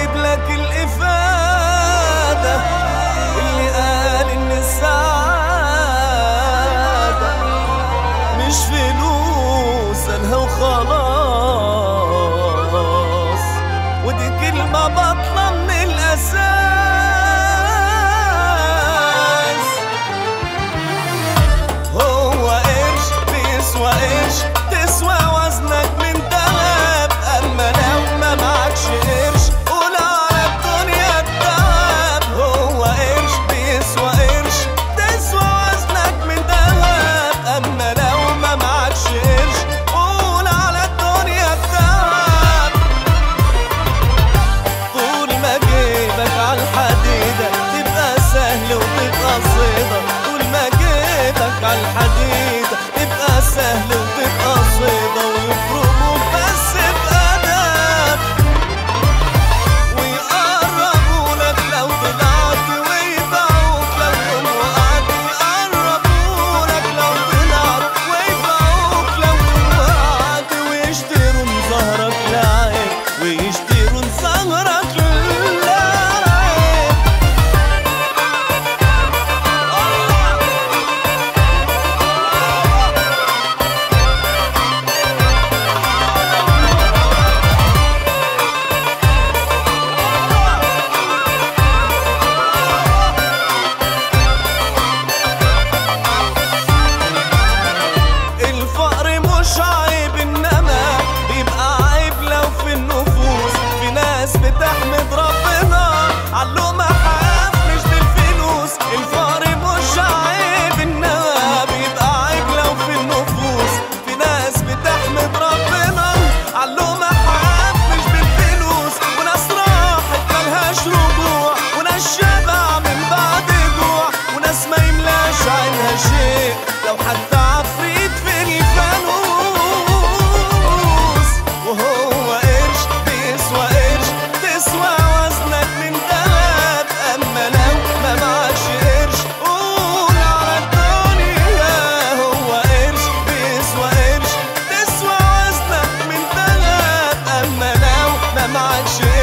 جايب لك الإفادة اللي قال إن السعادة مش فلوس أنها وخلاص ودي كلمة بطلة من الأساس هو قرش بيسوى قرش تسوى وزنك من دهب اما لو ما معكش قرش قول على الدنيا الدهب هو قرش بيسوى قرش تسوى وزنك من دهب اما لو ما معكش قرش قول على الدنيا الدهب طول ما جيبك على الحديدة تبقى سهل وتبقى صيدة طول ما جيبك على الحديدة تبقى سهل وتبقى صيدة ويفرموك بس بأدب ويقربوا لك لو طلعت ويبيعوك لو يوم وقعت يقربوا لك لو طلعت ويبيعوك لو يوم وقعت ويشتروا من ظهرك لعيب ويشتروا من ظهرك لعيب الفقر مش عيب انما بيبقى عيب لو في النفوس في ناس بتحمد ربنا علو محاف مش بالفلوس الفقر مش عيب انما بيبقى عيب لو في النفوس في ناس بتحمد ربنا علو محاف مش بالفلوس وناس راحت ملهاش رجوع وناس شبع من بعد جوع وناس ما يملاش عينها شيء لو حتى عفريت في الفانوس وهو قرش بيسوى قرش تسوى وزنك من دهب اما لو ما معكش قرش قول على الدنيا هو قرش بيسوى قرش تسوى وزنك من دهب اما لو ما معكش